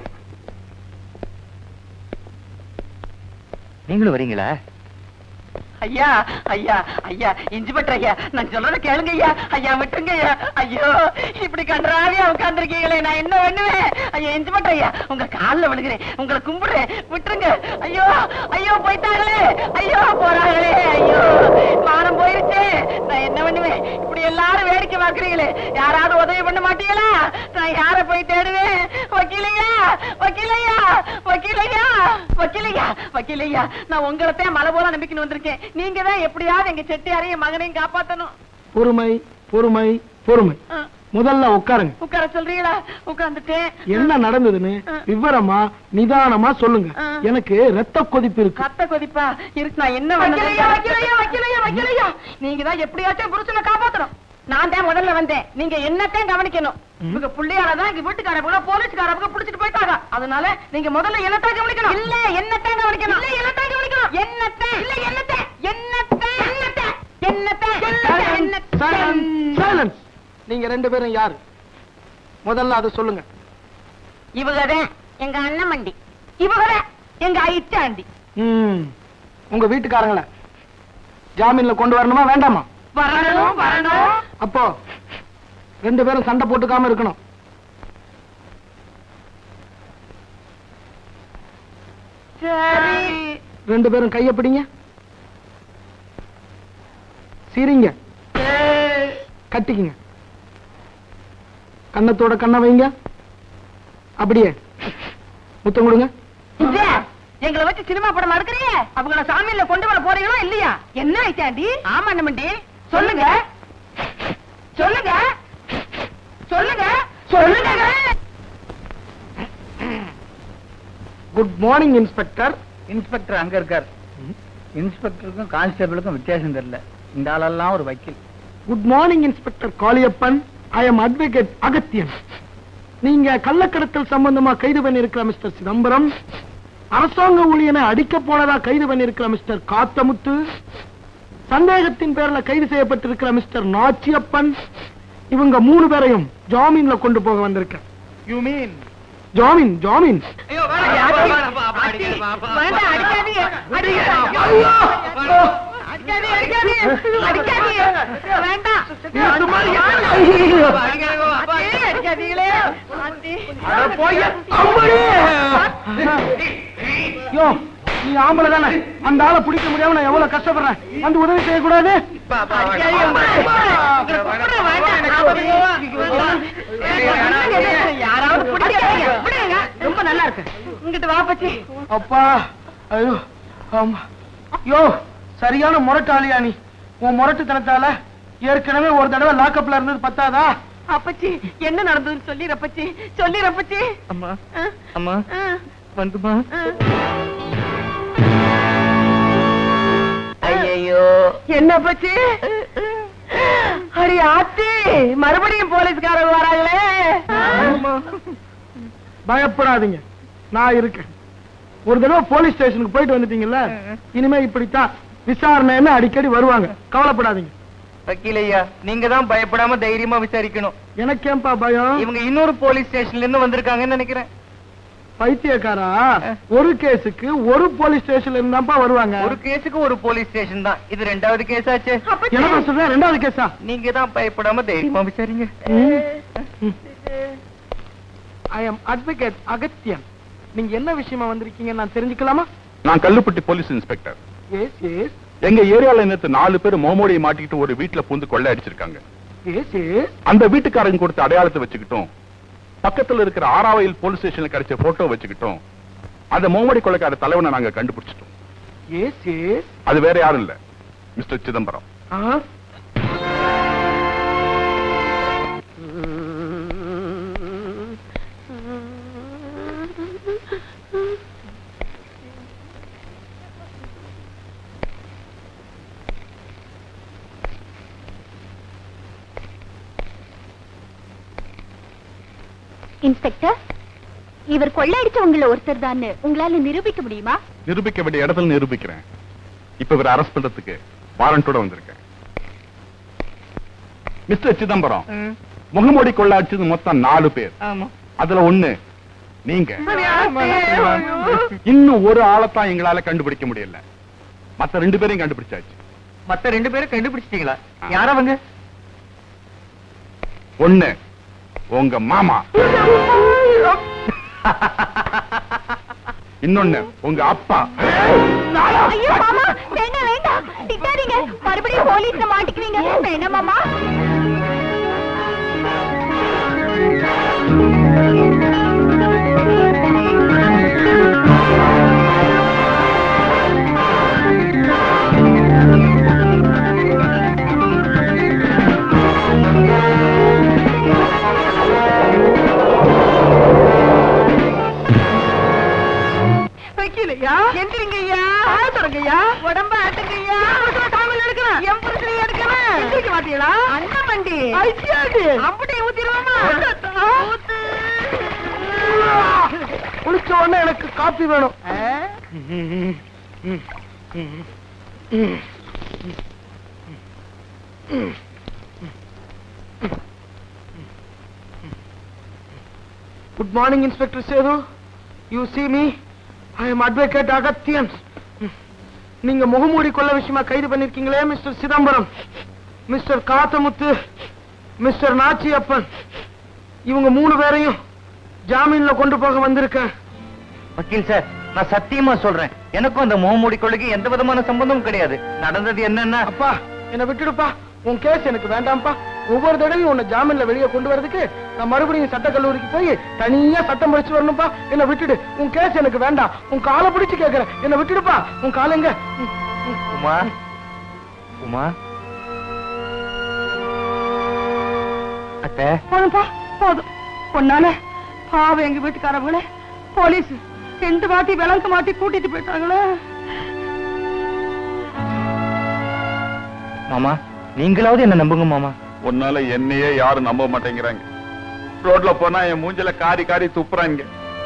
நீங்களும் வரீங்களா ஐயா ஐயா ஐயா இஞ்சி பற்ற ஐயா நான் சொல்றத கேளுங்க ஐயா ஐயா விட்டுருங்க ஐயா ஐயோ இப்படி கன்றாவியா உட்கார்ந்துருக்கீங்களே நான் என்ன பண்ணுவேன் ஐயா இஞ்சி பற்ற ஐயா உங்க கால்ல விழுகிறேன் உங்களை கும்பிடுறேன் விட்டுருங்க ஐயோ ஐயோ போயிட்டாங்களே ஐயோ போறாங்களே ஐயோ மானம் போயிருச்சு நான் என்ன பண்ணுவேன் இப்படி எல்லாரும் வேடிக்கை பார்க்கறீங்களே யாராவது உதவி பண்ண மாட்டீங்களா நான் யார போய் தேடுவேன் வக்கீலையா வக்கீலையா வக்கீலையா வக்கீலையா வக்கீலையா நான் உங்களைத்தான் மலை போல நம்பிக்கை வந்திருக்கேன் நீங்க தான் எப்படியாவது எங்க செட்டியாரையும் மகனையும் காப்பாத்தணும் பொறுமை பொறுமை பொறுமை ஆ, முதல்ல உட்காருங்க உட்கார சொல்றீங்களா உட்கார்ந்துட்டேன் என்ன நடந்ததுன்னு விவரமா நிதானமா சொல்லுங்க ஆ. எனக்கு ரத்த கொதிப்பு இருக்கு கத்த கொதிப்பா இருக்கு நான் என்ன வக்கீலையா வக்கீலையா வக்கீலையா வக்கீலையா நீங்க தான் எப்படியாச்சும் புருஷனை காப்பாத்தணும் நான் தான் முதல்ல வந்தேன் நீங்க என்னத்தையும் கவனிக்கணும் உங்க பிள்ளையாலதான் எங்க வீட்டுக்காரங்க போலீஸ்காரங்க புடிச்சிட்டு போயிட்டாங்க அதனால நீங்க முதல்ல என்னத்தான் கவனிக்கணும் இல்ல என்னத்தான் கவனிக்கணும் இல்ல என்னத்தான் கவனிக்கணும் என்னத்தான் இல்ல என்னத்தான் என்னத்தான் என்னத்தான் என்னத்தான் Silence, silence. நீங்க ரெண்டு பேரும் யாரு முதல்ல அதை சொல்லுங்க இவங்கதான் எங்க அண்ணன் மண்டி இவங்கதான் எங்க ஐச்சாண்டி ம். உங்க வீட்டுக்காரங்கள ஜாமீன்ல கொண்டு வரணுமா வேண்டாமா வரணும் வரணும் அப்போ ரெண்டு பேரும் சண்டை போட்டுக்காம இருக்கணும் சரி ரெண்டு பேரும் கைய பிடிங்க சிரிங்க கட்டிக்குங்க கண்ணத்தோட கண்ணை வைங்க அப்படியே முத்தம் கொடுங்க இது, எங்களை வச்சு சினிமா படம் எடுக்கிறியே அவங்கள சாமியில கொண்டு வர போறீங்களா இல்லையா என்ன ஐச்சாண்டி ஆமா அண்ணமண்டி சொல்லுங்க சொல்லுங்க சொல்லுங்க சொல்லுங்க குட் மார்னிங் இன்ஸ்பெக்டர் இன்ஸ்பெக்டர் அங்க இருக்கார் இன்ஸ்பெக்டருக்கும் கான்ஸ்டபிளுக்கும் வித்தியாசம் தெரியல இந்த ஆளெல்லாம் ஒரு வக்கீல் good morning inspector Kaliyappan I am advocate Agathiyan நீங்க கள்ளக்கடத்தல் சம்பந்தமா கைது பண்ணிருக்கிற மிஸ்டர் சிதம்பரம் அரசாங்க ஊழியனை அடிக்க போனதா கைது பண்ணிருக்கிற மிஸ்டர் காத்தமுத்து சந்தேகத்தின் பேர்ல கைது செய்யப்பட்டிருக்கிற மிஸ்டர் நாச்சியப்பன் இவங்க மூணு பேரையும் ஜாமீன்ல கொண்டு போக வந்திருக்கேன் யூ மீன் ஜாமீன் ஜாமீன் வேண்டாம் அடிக்காதீங்க அடிக்காதீங்க அடிக்காதீங்க அடிக்காதீங்க அடிக்காதீங்க வேண்டாம் அடி, அடிக்காதீங்களே ஆண்டி. யோ நீ ஆம்பளை தானே அந்த ஆளை பிடிக்க முடியாம நான் எவ்வளவு கஷ்டப்படுறேன் வந்து உதவி செய்யக்கூடாது யாராவது பிடிக்காதீங்க. விடுங்க. ரொம்ப நல்லா இருக்கு இங்கிட்டு வா பச்சி அப்பா ஐயோ ஆமா யோ சரியான முரட்டாளியா நீ உன் முரட்டுத்தனத்தால ஏற்கனவே ஒரு தடவை லாக்கப்ல இருந்தது பத்தாதா அப்பச்சி என்ன நடந்ததுன்னு சொல்லி ரப்பச்சி சொல்லி ரப்பச்சி அம்மா ஆ, அம்மா ஆ, வந்துமா ஆ. ஐயோ என்ன பச்சி அடி ஆத்தி மறுபடியும் போலீஸ்காரங்க வராங்களே பயப்படாதீங்க நான் இருக்கேன் ஒரு தடவை போலீஸ் ஸ்டேஷனுக்கு போயிட்டு வந்துட்டீங்கல்ல இனிமே இப்படித்தான் விசாரணைன்னு அடிக்கடி வருவாங்க கவலைப்படாதீங்க வக்கீலையா நீங்க தான் பயப்படாம தைரியமா விசாரிக்கணும் எனக்கேன்பா பயம் இவங்க இன்னொரு போலீஸ் ஸ்டேஷன்ல இருந்து வந்திருக்காங்கன்னு நினைக்கிறேன் பைத்தியக்காரா ஒரு கேஸுக்கு ஒரு போலீஸ் ஸ்டேஷன்ல இருந்தாப்பா வருவாங்க ஒரு கேஸுக்கு ஒரு போலீஸ் ஸ்டேஷன் தான் இது ரெண்டாவது கேஸ் ஆச்சு என்ன சொல்றேன் ரெண்டாவது கேஸா நீங்க தான் பயப்படாம தைரியமா விசாரிங்க ஐ எம் அட்வொகேட் அகத்தியன் நீங்க என்ன விஷயமா வந்திருக்கீங்க நான் தெரிஞ்சுக்கலாமா நான் Kallupatti police inspector S S எங்க ஏரியால நேத்து நாலு பேர் மோமோடியை மாட்டிக்கிட்டு ஒரு வீட்டுல பூந்து கொள்ளை அடிச்சிருக்காங்க எஸ் எஸ் அந்த வீட்டுக்காரங்க கொடுத்த அடையாளத்தை வச்சுக்கிட்டோம் பக்கத்துல இருக்கிற ஆறாவையில் போலீஸ் ஸ்டேஷன்ல கிடைச்ச போட்டோ வச்சுக்கிட்டோம் அந்த மோமோடி கொலைக்கார தலைவனை நாங்க கண்டுபிடிச்சிட்டோம் எஸ் எஸ் அது வேற யாரும் இல்ல மிஸ்டர் சிதம்பரம் இன்ஸ்பெக்டர் இவர் கொள்ளையடிச்சவங்கள ஒருத்தர் தான் உங்களால நிரூபிக்க முடியுமா நிரூபிக்க வேண்டிய இடத்துல நிரூபிக்கிறேன் இப்ப இவரை அரெஸ்ட் பண்றதுக்கு வாரண்டோட வந்திருக்கேன் மிஸ்டர் சிதம்பரம் முகமூடி கொள்ளை அடிச்சது மொத்தம் நாலு பேர் ஆமா அதுல ஒண்ணு நீங்க இன்னும் ஒரு ஆளைத்தான் எங்களால கண்டுபிடிக்க முடியல மத்த ரெண்டு பேரையும் கண்டுபிடிச்சாச்சு மத்த ரெண்டு பேரும் கண்டுபிடிச்சிட்டீங்களா யாரவங்க ஒண்ணு உங்க மாமா இன்னொன்னு உங்க அப்பா ஐயோ மாமா வேண்டாம் வேண்டாம் திட்டாதீங்க மறுபடியும் போலீஸ்ல மாட்டிக்குவீங்க வேண்டாம் மாமா வைக்கலையா எந்திரிங்கய்யா தொடங்கய்யா உடம்ப ஆட்டுங்கய்யா தாமல் எடுக்கணும் என் புருஷனை எடுக்கணும் எந்திரிக்க மாட்டீங்களா அண்ணன் வண்டி ஐயாடு அம்புட்டை ஊத்திடுவாமா ஊத்து குளிச்ச உடனே எனக்கு காப்பி வேணும் good morning inspector Sethu you see me I am advocate Agathiyan நீங்க முகமூடி கொள்ள விஷயமா கைது பண்ணிருக்கீங்களே mister Chidambaram mister Kathamuthu mister Nachiyappan இவங்க மூணு பேரையும் ஜாமீன்ல கொண்டு போக வந்திருக்கேன் வக்கீல் சார் நான் சத்தியமா சொல்றேன் எனக்கும் அந்த முகமூடி கொள்ளைக்கு எந்த விதமான சம்பந்தமும் கிடையாது நடந்தது என்னன்னா அப்பா என்ன விட்டுடுப்பா உன் கேஸ் எனக்கு வேண்டாம்ப்பா ஒவ்வொரு தடவையும் உன்னை ஜாமீன்ல வெளியே கொண்டு வரதுக்கு நான் மறுபடியும் சட்ட கல்லூரிக்கு போய் தனியா சட்டம் படிச்சு வரணும்ப்பா என்ன விட்டுடு உன் கேஸ் எனக்கு வேண்டாம் உன் காலை பிடிச்சு கேக்குறேன் என்ன விட்டுடுப்பா உன் காலங்க உமா உமா அத்தை போதும்பா போதும் பொண்ணால பாவம் எங்க வீட்டுக்காரவங்களே போலீஸ் ரெண்டு வாட்டி விளக்கு மாட்டி கூட்டிட்டு போயிட்டாங்களே மாமா நீங்களாவது என்ன நம்புங்க மாமா உன்னால என்னையே யாரும் நம்ப மாட்டேங்கிறாங்க ரோட்ல போனா என் மூஞ்சில காரி காரி துப்புறாங்க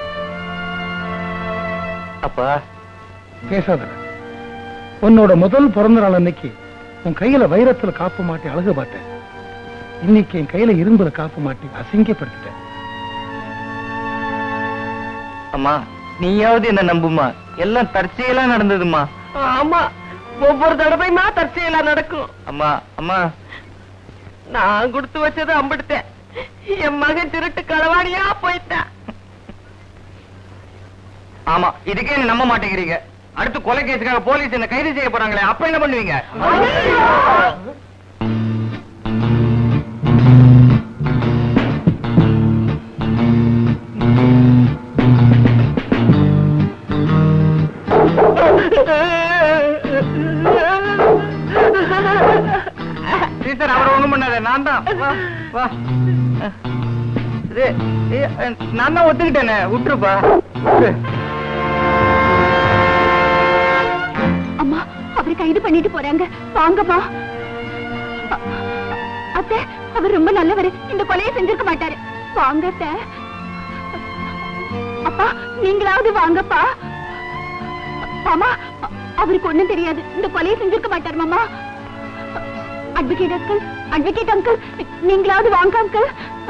அப்பா பேசாத உன்னோட முதல் பிறந்த நாள் அன்னைக்கு உன் கையில வைரத்துல காப்பு மாட்டி அழகு பார்த்தேன் இன்னைக்கு என் கையில இரும்புல காப்பு மாட்டி அசிங்கப்படுத்திட்டேன் அம்மா நீயாவது என்ன நம்புமா எல்லாம் தற்செயலா நடந்ததுமா ஆமா ஒவ்வொரு தடவையுமா தற்செயலா நடக்கும் அம்மா அம்மா நான் கொடுத்து வச்சதை அம்பிடுத்தேன் என் மகன் திருட்டு களவாடியா போயிட்டான் ஆமா இதுக்கே என்ன நம்ப மாட்டேங்கிறீங்க அடுத்து கொலை கேஸுக்காக போலீஸ் என்ன கைது செய்ய போறாங்களே அப்ப என்ன பண்ணுவீங்க டீச்சர் அவர் ஒண்ணும் பண்ணாத நான் தான் வா வா இது, ஏ, நான் தான் ஒத்துக்கிட்டேனே விட்டுருப்பா அம்மா அவரை கைது பண்ணிட்டு போறாங்க வாங்கம்மா அ- அத்தை அவர் ரொம்ப நல்லவர் இந்த கொலையை செஞ்சிருக்க மாட்டாரு வாங்க அத்தை அப்பா நீங்களாவது வாங்கப்பா மாமா அ- அவருக்கு ஒண்ணும் தெரியாது இந்த கொலையை செஞ்சிருக்க மாட்டார் மாமா அட்வொகேட் அங்கிள் அட்வொகேட் அங்கிள் நீங்களாவது வாங்க அங்கிள்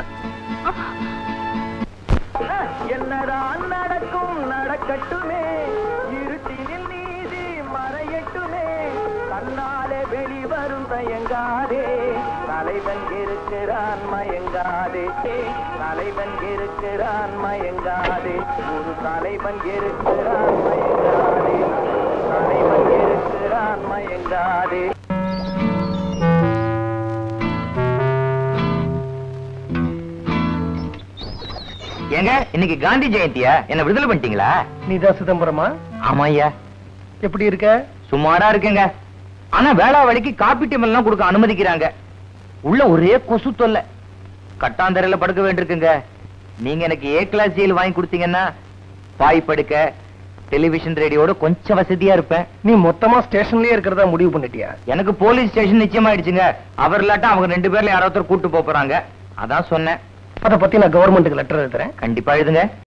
என்னதான் நடக்கும் நடக்கட்டுமே இருட்டினில் நீதி மறையட்டுமே தன்னாலே வெளிவரும் தயங்காதே தலைவன் இருக்கிறான் மயங்காதே தலைவன் இருக்கிறான் மயங்காதே ஒரு தலைவன் இருக்கிறான் மயங்காதே தலைவன் இருக்கிறான் மயங்காதே ஏங்க இன்னைக்கு காந்தி ஜெயந்தியா என்ன விடுதலை பண்ணிட்டீங்களா நீதான் சிதம்பரமா ஆமா ஐயா எப்படி இருக்க சுமாரா இருக்குங்க ஆனா வேளா வழிக்கு காப்பி டீம் எல்லாம் கொடுக்க அனுமதிக்கிறாங்க உள்ள ஒரே கொசு தொல்லை கட்டாந்தரையில படுக்க வேண்டியிருக்குங்க நீங்க எனக்கு ஏ கிளாஸ் ஜெயில் வாங்கி கொடுத்தீங்கன்னா பாய் படுக்க டெலிவிஷன் ரேடியோட கொஞ்சம் வசதியா இருப்பேன் நீ மொத்தமா ஸ்டேஷன்லயே இருக்கிறதா முடிவு பண்ணிட்டியா எனக்கு போலீஸ் ஸ்டேஷன் நிச்சயமாயிடுச்சுங்க அவர் இல்லாட்டா அவங்க ரெண்டு பேர்ல யாராவது கூட்டு போறாங்க அதான் சொன்னேன் அத பத்தி நான் கவர்மெண்ட்டுக்கு லெட்டர் எழுதுறேன் கண்டிப்பா எழுதுங்க